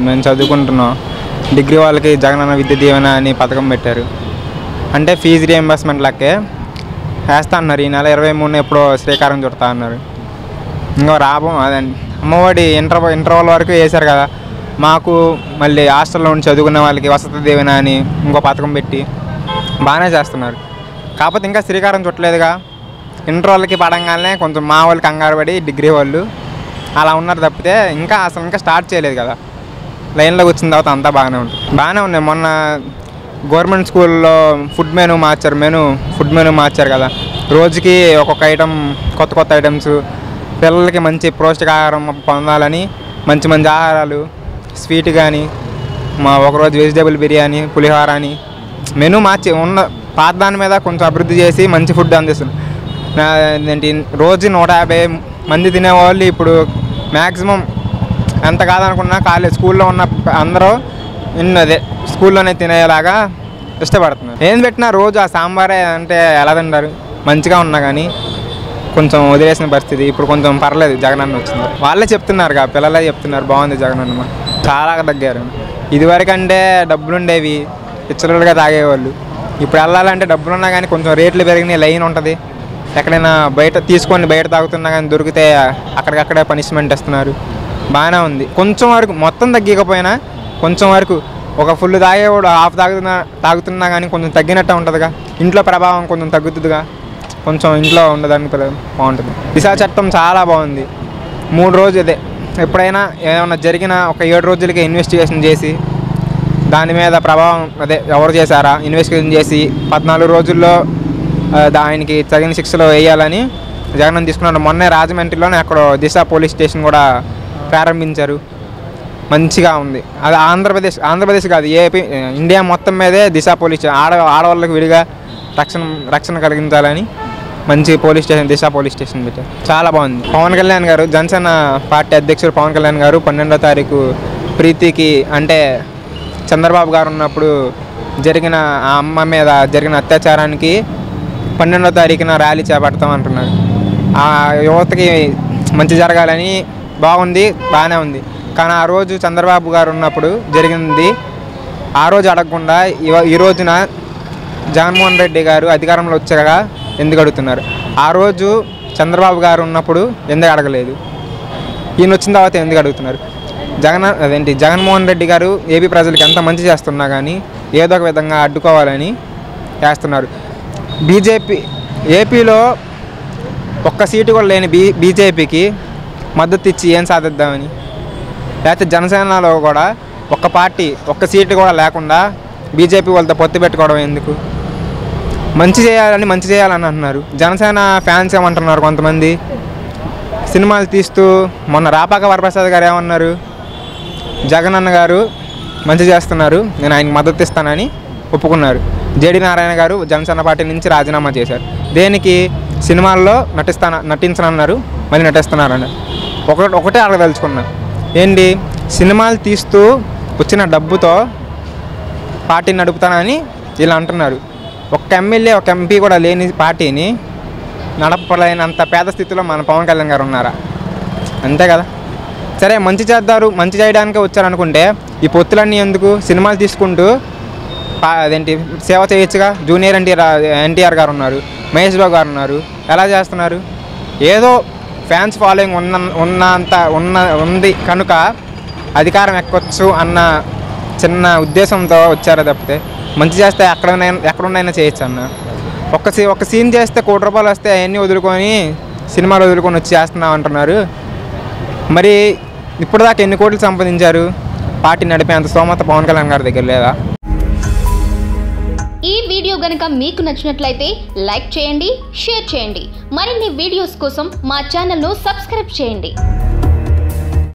మేము చదువుకుంటున్నాం డిగ్రీ వాళ్ళకి జగనన్న విద్య దీవెన అని పథకం పెట్టారు అంటే ఫీజు రియంబర్స్మెంట్ లెక్కే వేస్తా అన్నారు ఈ నెల ఇరవై మూడున ఎప్పుడో శ్రీకారం చుడతా అన్నారు ఇంకా రాబం అదండి అమ్మఒడి ఇంటర్ ఇంటర్వల్ వరకు వేశారు కదా మాకు మళ్ళీ హాస్టల్లో ఉండి చదువుకునే వాళ్ళకి వసతి దీవెన అని ఇంకో పథకం పెట్టి బాగానే చేస్తున్నారు కాకపోతే ఇంకా శ్రీకారం చుట్టలేదుగా ఇంటర్ వాళ్ళకి పడంగానే కొంచెం మా వాళ్ళకి కంగారు పడి డిగ్రీ వాళ్ళు అలా ఉన్నారు తప్పితే ఇంకా అసలు ఇంకా స్టార్ట్ చేయలేదు కదా లైన్లోకి వచ్చిన తర్వాత అంతా బాగానే ఉంటుంది బాగానే ఉన్నాయి మొన్న గవర్నమెంట్ స్కూల్లో ఫుడ్ మెనూ మార్చారు మెనూ ఫుడ్ మెనూ మార్చారు కదా రోజుకి ఒక్కొక్క ఐటమ్ కొత్త కొత్త ఐటమ్స్ పిల్లలకి మంచి పౌష్టికాహారం పొందాలని మంచి మంచి ఆహారాలు స్వీట్ కానీ మా ఒకరోజు వెజిటేబుల్ బిర్యానీ పులిహోర అని మెనూ మార్చి ఉన్న పాత దాని మీద కొంచెం అభివృద్ధి చేసి మంచి ఫుడ్ అందిస్తుంది నా- ఏంటి రోజు నూట యాభై మంది తినేవాళ్ళు ఇప్పుడు మ్యాక్సిమం ఎంత కాదనుకున్నా కాలేజ్ స్కూల్లో ఉన్న అందరూ ఇన్ని అదే స్కూల్లోనే తినేలాగా ఇష్టపడుతున్నారు ఏం పెట్టినా రోజు ఆ సాంబారే అంటే ఎలా తింటారు మంచిగా ఉన్నా కానీ కొంచెం వదిలేసిన పరిస్థితి ఇప్పుడు కొంచెం పర్లేదు జగనన్న వచ్చింది వాళ్ళే చెప్తున్నారు కదా పిల్లలే చెప్తున్నారు బాగుంది జగనన్న చాలా తగ్గారు ఇదివరకంటే డబ్బులు ఉండేవి పిచ్చలుగా తాగేవాళ్ళు ఇప్పుడు వెళ్ళాలంటే డబ్బులు ఉన్నా కానీ కొంచెం రేట్లు పెరిగినాయి లైన్ ఉంటుంది ఎక్కడైనా బయట తీసుకొని బయట తాగుతున్నా కానీ దొరికితే అక్కడికక్కడే పనిష్మెంట్ ఇస్తున్నారు బాగానే ఉంది కొంచెం వరకు మొత్తం తగ్గకపోయినా కొంచెం వరకు ఒక ఫుల్ తాగేవాడు హాఫ్ తాగుతున్నా తాగుతున్నా కానీ కొంచెం తగ్గినట్టు ఉంటుందిగా ఇంట్లో ప్రభావం కొంచెం తగ్గుతుందిగా కొంచెం ఇంట్లో ఉండడానికి పిల్ల- బాగుంటుంది దిశా చట్టం చాలా బాగుంది మూడు రోజులు ఇదే ఎప్పుడైనా ఏమైనా జరిగిన ఒక ఏడు రోజులకి ఇన్వెస్టిగేషన్ చేసి దాని మీద ప్రభావం అదే ఎవరు చేశారా ఇన్వెస్టిగేషన్ చేసి పద్నాలుగు రోజుల్లో ఆ, దానికి తగిన శిక్షలు వేయాలని జగన్ తీసుకున్నాడు మొన్నే రాజమండ్రిలోనే అక్కడ దిశ పోలీస్ స్టేషన్ కూడా ప్రారంభించారు మంచిగా ఉంది అది ఆంధ్రప్రదేశ్ ఆంధ్రప్రదేశ్ కాదు ఏపీ ఇండియా మొత్తం మీదే దిశ పోలీస్ స్టేషన్. ఆడ ఆడవాళ్ళకి విడిగా రక్షణ రక్షణ కలిగించాలని మంచి police station Disha police station పెట్టారు చాలా బాగుంది పవన్ కళ్యాణ్ గారు జనసేన పార్టీ అధ్యక్షుడు పవన్ కళ్యాణ్ గారు పన్నెండో తారీఖు ప్రీతికి అంటే చంద్రబాబు గారు ఉన్నప్పుడు జరిగిన ఆ అమ్మ మీద జరిగిన అత్యాచారానికి పన్నెండో తారీఖున ర్యాలీ చేపడతాం అంటున్నారు ఆ యువతకి మంచి జరగాలని బాగుంది బాగానే ఉంది కానీ ఆ రోజు చంద్రబాబు గారు ఉన్నప్పుడు జరిగింది ఆ రోజు అడగకుండా ఇవ- ఈ రోజున జగన్మోహన్ రెడ్డి గారు అధికారంలో వచ్చాక ఎందుకు అడుగుతున్నారు ఆ రోజు చంద్రబాబు గారు ఉన్నప్పుడు ఎందుకు అడగలేదు ఈయన వచ్చిన తర్వాత ఎందుకు అడుగుతున్నారు జగన్ అదేంటి జగన్మోహన్ రెడ్డి గారు ఏపీ ప్రజలకు ఎంత మంచి చేస్తున్నా కానీ ఏదో ఒక విధంగా అడ్డుకోవాలని చేస్తున్నారు బీజేపీ ఏపీలో ఒక్క సీటు కూడా లేని బీ బీజేపీకి మద్దతు ఇచ్చి ఏం సాధిద్దామని లేకపోతే జనసేనలో కూడా ఒక్క పార్టీ ఒక్క సీటు కూడా లేకుండా బీజేపీ వాళ్ళతో పొత్తు పెట్టుకోవడం ఎందుకు మంచి చేయాలని మంచి చేయాలని అంటున్నారు జనసేన ఫ్యాన్స్ ఏమంటున్నారు కొంతమంది సినిమాలు తీస్తూ మొన్న రాపాక వరప్రసాద్ గారు ఏమన్నారు జగన్ అన్న గారు మంచి చేస్తున్నారు నేను ఆయనకి మద్దతు ఇస్తానని ఒప్పుకున్నారు జేడి నారాయణ గారు జనసేన పార్టీ నుంచి రాజీనామా చేశారు దేనికి సినిమాల్లో నటిస్తాన నటించనన్నారు మళ్ళీ నటిస్తున్నారన్నారు ఒకటి ఒకటే అడగదలుచుకున్నా ఏంటి సినిమాలు తీస్తూ వచ్చిన డబ్బుతో పార్టీ నడుపుతానని ఇలా అంటున్నారు ఒక్క ఎమ్మెల్యే ఒక ఎంపీ కూడా లేని పార్టీని నడపలేనంత పేద స్థితిలో మన పవన్ కళ్యాణ్ గారు ఉన్నారా అంతే కదా సరే మంచి చేద్దారు మంచి చేయడానికే వచ్చారనుకుంటే ఈ పొత్తులన్నీ ఎందుకు సినిమాలు తీసుకుంటూ పా- అదేంటి సేవ చేయొచ్చుగా జూనియర్ ఎన్టీఆర్ ఎన్టీఆర్ గారు ఉన్నారు మహేష్ బాబు గారు ఉన్నారు ఎలా చేస్తున్నారు ఏదో ఫ్యాన్స్ ఫాలోయింగ్ ఉన్న ఉన్నంత ఉన్న ఉంది కనుక అధికారం ఎక్కొచ్చు అన్న చిన్న ఉద్దేశంతో వచ్చారు తప్పితే మంచి చేస్తే ఎక్కడ ఎక్కడున్నైనా చేయొచ్చు అన్న ఒక్క సీ ఒక సీన్ చేస్తే కోటి రూపాయలు వస్తే అవన్నీ వదులుకొని సినిమాలు వదులుకొని వచ్చి చేస్తున్నాం అంటున్నారు మరి ఇప్పటిదాకా ఎన్ని కోట్లు సంపాదించారు పార్టీ నడిపేంత స్తోమత పవన్ కళ్యాణ్ గారి దగ్గర లేదా ఈ వీడియో గనక మీకు నచ్చినట్లయితే లైక్ చేయండి షేర్ చేయండి మరిన్ని వీడియోస్ కోసం మా ఛానల్ను సబ్స్క్రైబ్ చేయండి